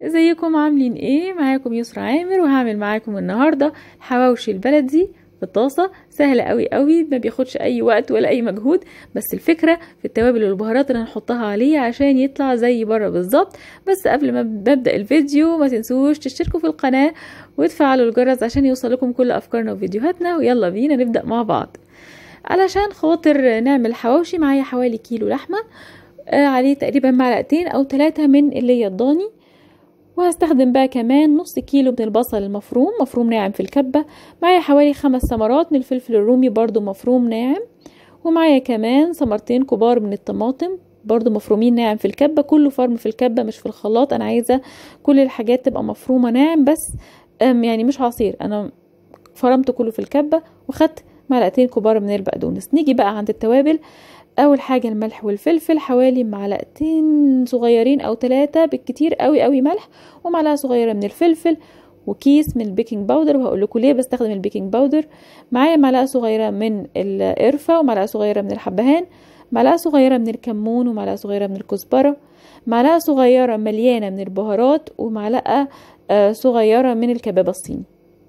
ازيكم عاملين ايه معاكم يسرا عامر وهعمل معاكم النهارده حواوشي البلدي في الطاسه سهله قوي قوي ما بياخدش اي وقت ولا اي مجهود بس الفكره في التوابل والبهارات اللي هنحطها عليه عشان يطلع زي بره بالظبط بس قبل ما ببدا الفيديو ما تنسوش تشتركوا في القناه وتفعلوا الجرس عشان يوصلكم كل افكارنا وفيديوهاتنا ويلا بينا نبدا مع بعض علشان خاطر نعمل حواوشي معايا حوالي كيلو لحمه آه عليه تقريبا معلقتين او ثلاثة من اللي هي الضاني وهستخدم بقى كمان نص كيلو من البصل المفروم مفروم ناعم في الكبة معايا حوالي خمس ثمرات من الفلفل الرومي برضو مفروم ناعم ومعايا كمان ثمرتين كبار من الطماطم برضو مفرومين ناعم في الكبة كله فرم في الكبة مش في الخلاط انا عايزة كل الحاجات تبقى مفرومة ناعم بس يعني مش عصير انا فرمت كله في الكبة وخدت معلقتين كبار من البقدونس نيجي بقى عند التوابل اول حاجه الملح والفلفل حوالي معلقتين صغيرين او ثلاثة بالكتير قوي قوي ملح ومعلقه صغيره من الفلفل وكيس من البيكنج باودر وهقول لكم ليه بستخدم البيكنج باودر معايا معلقه صغيره من القرفه ومعلقه صغيره من الحبهان معلقه صغيره من الكمون ومعلقه صغيره من الكزبره معلقه صغيره مليانه من البهارات ومعلقه صغيره من الكباب الصيني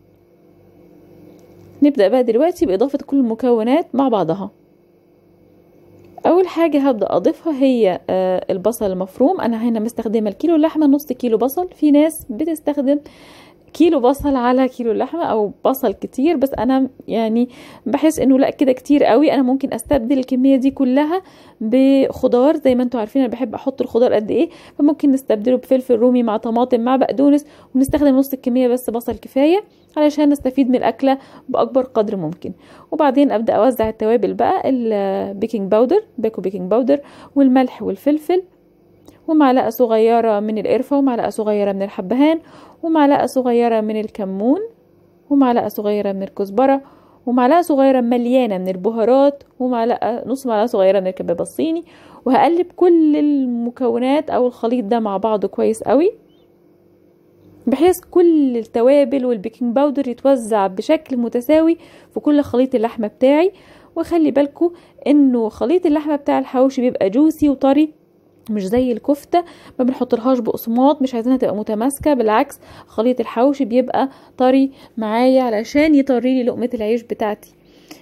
نبدا بقى دلوقتي باضافه كل المكونات مع بعضها اول حاجه هبدا اضيفها هي البصل المفروم انا هنا مستخدمه الكيلو لحمه نص كيلو بصل في ناس بتستخدم كيلو بصل على كيلو لحمه او بصل كتير بس انا يعني بحس انه لا كده كتير قوي انا ممكن استبدل الكميه دي كلها بخضار زي ما انتم عارفين انا بحب احط الخضار قد ايه فممكن نستبدله بفلفل رومي مع طماطم مع بقدونس ونستخدم نص الكميه بس بصل كفايه علشان نستفيد من الاكله باكبر قدر ممكن وبعدين ابدا اوزع التوابل بقى البيكنج باودر باكو بيكنج باودر والملح والفلفل ومعلقه صغيره من القرفه ومعلقه صغيره من الحبهان ومعلقه صغيره من الكمون ومعلقه صغيره من الكزبره ومعلقه صغيره مليانه من البهارات ومعلقه نص معلقه صغيره من الكباب الصيني وهقلب كل المكونات او الخليط ده مع بعضه كويس قوي بحيث كل التوابل والبيكنج باودر يتوزع بشكل متساوي في كل خليط اللحمه بتاعي وخلي بالكم انه خليط اللحمه بتاع الحواوشي بيبقى جوسي وطري مش زي الكفته ما بنحطلهاش بقسماط مش عايزينها تبقى متماسكه بالعكس خليط الحواوشي بيبقى طري معايا علشان يطري لي لقمه العيش بتاعتي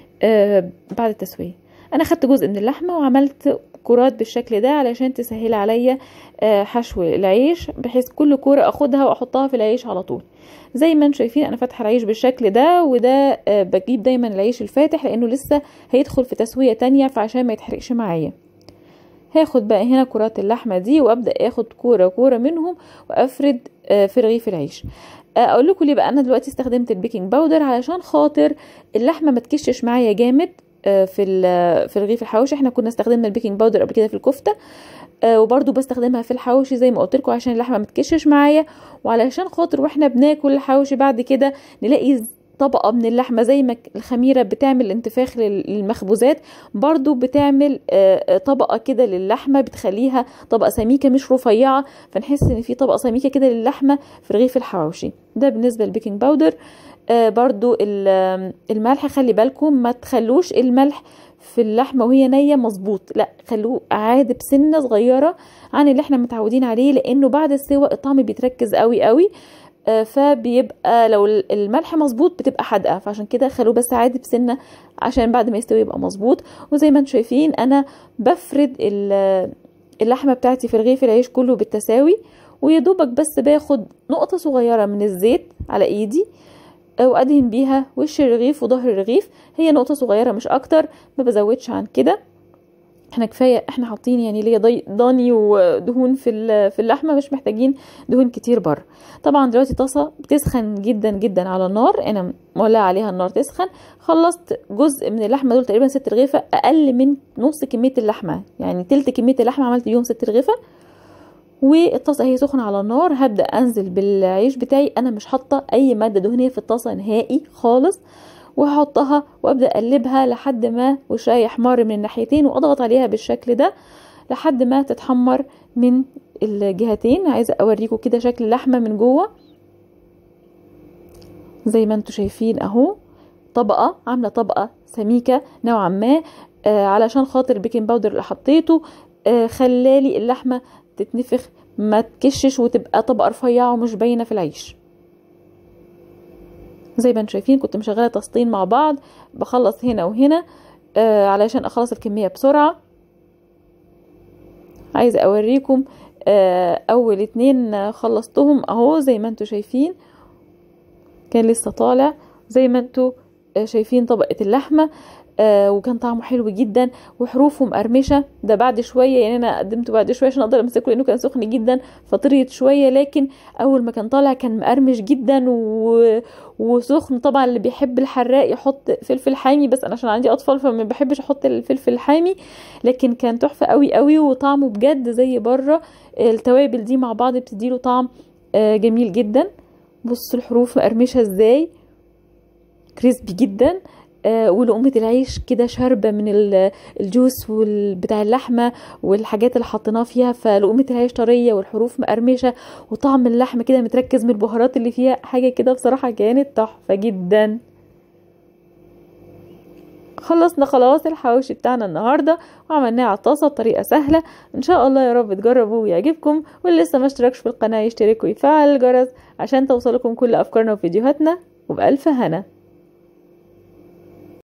آه بعد التسويه انا خدت جزء من اللحمه وعملت كرات بالشكل ده علشان تسهل عليا آه حشو العيش بحيث كل كوره اخدها واحطها في العيش على طول زي ما انتم شايفين انا فاتحه العيش بالشكل ده وده آه بجيب دايما العيش الفاتح لانه لسه هيدخل في تسويه تانية فعشان ما يتحرقش معايا هاخد بقى هنا كرات اللحمه دي وابدا اخد كوره كوره منهم وافرد في رغيف العيش اقول لكم ليه بقى انا دلوقتي استخدمت البيكنج باودر علشان خاطر اللحمه ما تكشش معايا جامد في في رغيف الحواوشي احنا كنا استخدمنا البيكنج باودر قبل كده في الكفته وبرده بستخدمها في الحواوشي زي ما قلت لكم عشان اللحمه ما تكشش معايا وعلشان خاطر واحنا بناكل الحواوشي بعد كده نلاقي طبقة من اللحمة زي ما الخميرة بتعمل انتفاخ للمخبوزات برضو بتعمل طبقة كده للحمة بتخليها طبقة سميكة مش رفيعة فنحس ان في طبقة سميكة كده للحمة في رغيف الحواوشي ده بالنسبة للبيكنج باودر برضو الملح خلي بالكم ما تخلوش الملح في اللحمه وهي نيه مظبوط لا خلوه عادي بسنه صغيره عن اللي احنا متعودين عليه لانه بعد السوا الطعم بيتركز قوي قوي فبيبقى لو الملح مظبوط بتبقى حادقه فعشان كده خلوه بس عادي بسنه عشان بعد ما يستوي يبقى مظبوط وزي ما انتم شايفين انا بفرد اللحمه بتاعتي في رغيف العيش كله بالتساوي ويدوبك بس باخد نقطه صغيره من الزيت على ايدي وادهن بيها وش الرغيف وظهر الرغيف هي نقطه صغيره مش اكتر ما بزودش عن كده احنا كفايه احنا حاطين يعني ليا ضاني ودهون في في اللحمه مش محتاجين دهون كتير بره طبعا دلوقتي طاسه بتسخن جدا جدا على النار انا مولعه عليها النار تسخن خلصت جزء من اللحمه دول تقريبا ست رغيفه اقل من نص كميه اللحمه يعني تلت كميه اللحمه عملت بيهم ست رغيفه والطاسه هي سخنه على النار هبدا انزل بالعيش بتاعي انا مش حاطه اي ماده دهنيه في الطاسه نهائي خالص وهحطها وابدا اقلبها لحد ما وشها يحمر من الناحيتين واضغط عليها بالشكل ده لحد ما تتحمر من الجهتين عايزه اوريكم كده شكل اللحمه من جوه زي ما انتم شايفين اهو طبقه عامله طبقه سميكه نوعا ما آه علشان خاطر البيكنج باودر اللي حطيته آه خلالي اللحمه تتنفخ ما تكشش وتبقى طبقة رفيعة ومش باينة في العيش زي ما انتم شايفين كنت مشغلة تسطين مع بعض بخلص هنا وهنا آه علشان اخلص الكمية بسرعة عايزة اوريكم آه اول اتنين خلصتهم اهو زي ما انتم شايفين كان لسه طالع زي ما انتم شايفين طبقة اللحمة آه وكان طعمه حلو جدا وحروفه مقرمشه ده بعد شويه يعني انا قدمته بعد شويه عشان اقدر امسكه لانه كان سخن جدا فطريت شويه لكن اول ما كان طالع كان مقرمش جدا و... وسخن طبعا اللي بيحب الحراق يحط فلفل حامي بس انا عشان عندي اطفال فما بحبش احط الفلفل الحامي لكن كان تحفه قوي قوي وطعمه بجد زي بره التوابل دي مع بعض بتديله طعم آه جميل جدا بصوا الحروف مقرمشه ازاي كريسبي جدا آه ولقمة العيش كده شاربة من الجوس بتاع اللحمة والحاجات اللي حطيناها فيها فلقمة العيش طرية والحروف مقرمشة وطعم اللحمة كده متركز من البهارات اللي فيها حاجة كده بصراحة كانت تحفة جدا خلصنا خلاص الحواوشي بتاعنا النهاردة وعملناه على الطاسة بطريقة سهلة ان شاء الله يا رب تجربوا ويعجبكم واللي لسه ما اشتركش في القناة يشترك ويفعل الجرس عشان توصلكم كل افكارنا وفيديوهاتنا وبألف هنا